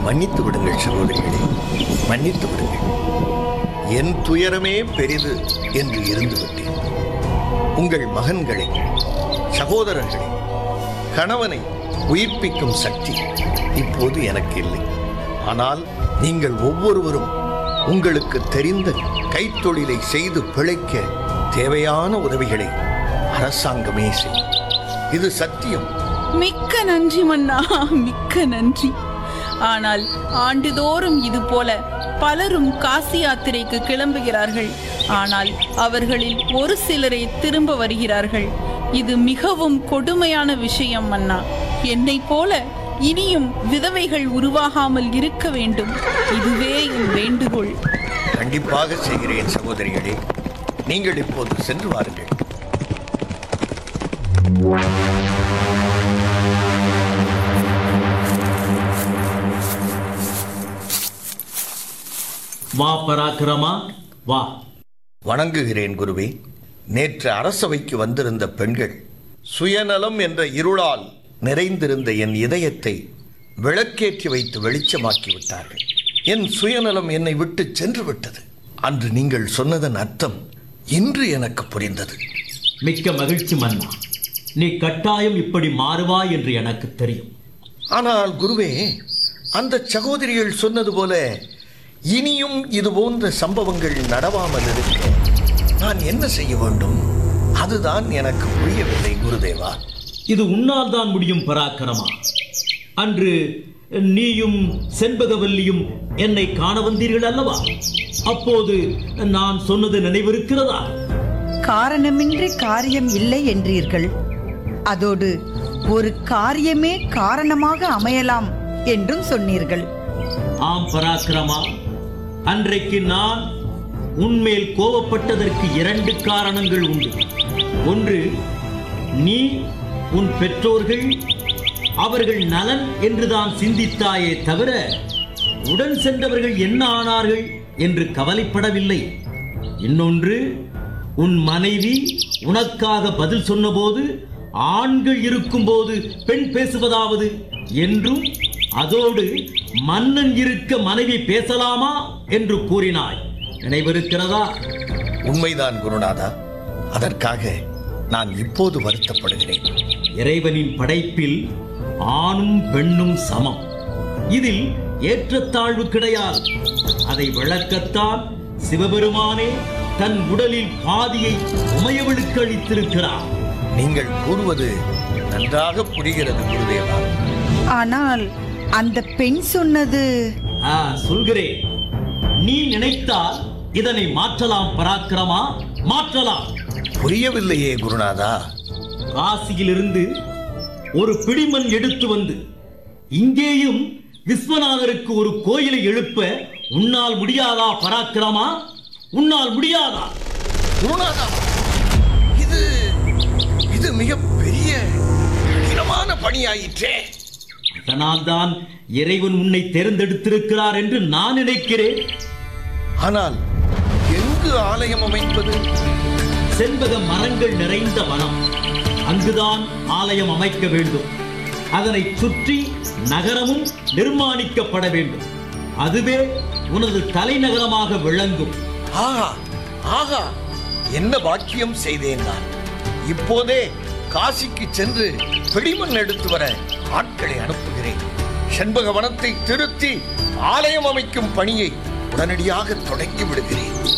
மன்னித்து விடுங்கள் சகோதரிகளே மன்னித்து விடுங்கள் என் துயரமே பெரிது என்று இருந்து விட்டேன் உங்கள் மகன்களை சகோதரர்களை கணவனை உயிர்ப்பிக்கும் சக்தி இப்போது எனக்கு இல்லை ஆனால் நீங்கள் ஒவ்வொருவரும் உங்களுக்கு தெரிந்த கைத்தொழிலை செய்து பிழைக்க தேவையான உதவிகளை அரசாங்கமே செய்யும் இது சத்தியம் மிக்க நன்றி மன்னா மிக்க நன்றி ஆனால் ஆண்டுதோறும் இது போல பலரும் காசி யாத்திரைக்கு கிளம்புகிறார்கள் ஆனால் அவர்களில் ஒரு சிலரே திரும்ப வருகிறார்கள் இது மிகவும் கொடுமையான விஷயம் மன்னா என்னைப் போல இனியும் விதவைகள் உருவாகாமல் இருக்க வேண்டும் இதுவே என் வேண்டுகோள் கண்டிப்பாக செய்கிறேன் சகோதரிகளே நீங்கள் இப்போது சென்று வாருங்கள் வா பராக்கிரமா வா வணங்குகிறேன் குருவே நேற்று அரசவைக்கு வந்திருந்த பெண்கள் சுயநலம் என்ற இருளால் நிறைந்திருந்த என் இதயத்தை விளக்கேற்றி வைத்து வெளிச்சமாக்கி விட்டார்கள் என் சுயநலம் என்னை விட்டு சென்று விட்டது அன்று நீங்கள் சொன்னதன் அர்த்தம் இன்று எனக்கு புரிந்தது மிக்க மகிழ்ச்சி மன்னா நீ கட்டாயம் இப்படி மாறுவாய் என்று எனக்கு தெரியும் ஆனால் குருவே அந்த சகோதரிகள் சொன்னது போல இனியும் இது போன்ற சம்பவங்கள் நடவாமல் இருக்க நான் என்ன செய்ய வேண்டும் அதுதான் எனக்கு புரியவில்லை குருதேவா இது உன்னால் தான் முடியும் பராக்கிரமா அன்று நீயும் செண்பகவல்லியும் என்னை காண வந்தீர்கள் அல்லவா அப்போது நான் சொன்னது நினைவிருக்கிறதா காரணமின்றி காரியம் இல்லை என்றீர்கள் அதோடு ஒரு காரியமே காரணமாக அமையலாம் என்றும் சொன்னீர்கள் ஆம் பராக்கிரமா அன்றைக்கு நான் உன்மேல் கோபப்பட்டதற்கு இரண்டு காரணங்கள் உண்டு ஒன்று நீ உன் பெற்றோர்கள் அவர்கள் நலன் என்றுதான் சிந்தித்தாயே தவிர உடன் சென்றவர்கள் என்ன ஆனார்கள் என்று கவலைப்படவில்லை இன்னொன்று உன் மனைவி உனக்காக பதில் சொன்னபோது ஆண்கள் இருக்கும்போது பெண் பேசுவதாவது என்றும் அதோடு மன்னன் இருக்க மனைவி பேசலாமா என்று கூறினாய் நினைவிருக்கிறதா உண்மைதான் குருநாதா அதற்காக நான் இப்போது வருத்தப்படுகிறேன் இறைவனின் படைப்பில் ஆணும் பெண்ணும் சமம் இதில் ஏற்றத்தாழ்வு கிடையாது அதை விளக்கத்தான் சிவபெருமானே தன் உடலில் பாதியை உமையவளுக்கு அளித்திருக்கிறார் நீங்கள் கூறுவது நன்றாக புரிகிறது குருதேவா ஆனால் அந்த பெண் சொன்னது ஆ, சொல்கிறேன் நீ நினைத்தால் இதனை மாற்றலாம் பராக்கிரமா மாற்றலாம் புரியவில்லையே குருநாதா காசியிலிருந்து ஒரு பிடிமண் எடுத்து வந்து இங்கேயும் விஸ்வநாதருக்கு ஒரு கோயிலை எழுப்ப உன்னால் முடியாதா பராக்கிரமா உன்னால் முடியாதா குருநாதா இது இது மிக பெரிய கடினமான பணியாயிற்றே அதனால்தான் இறைவன் உன்னை தேர்ந்தெடுத்திருக்கிறார் என்று நான் நினைக்கிறேன் ஆனால் எங்கு ஆலயம் அமைப்பது செண்பக மரங்கள் நிறைந்த வனம் அங்குதான் ஆலயம் அமைக்க வேண்டும் அதனை சுற்றி நகரமும் நிர்மாணிக்கப்பட வேண்டும் அதுவே உனது தலைநகரமாக விளங்கும் ஆஹா ஆஹா என்ன பாக்கியம் செய்தேன் நான் இப்போதே காசிக்கு சென்று பிடிமண் எடுத்து வர ஆட்களை அனுப்புகிறேன் செண்பக வனத்தை திருத்தி ஆலயம் அமைக்கும் பணியை உடனடியாக தொடங்கி விடுகிறேன்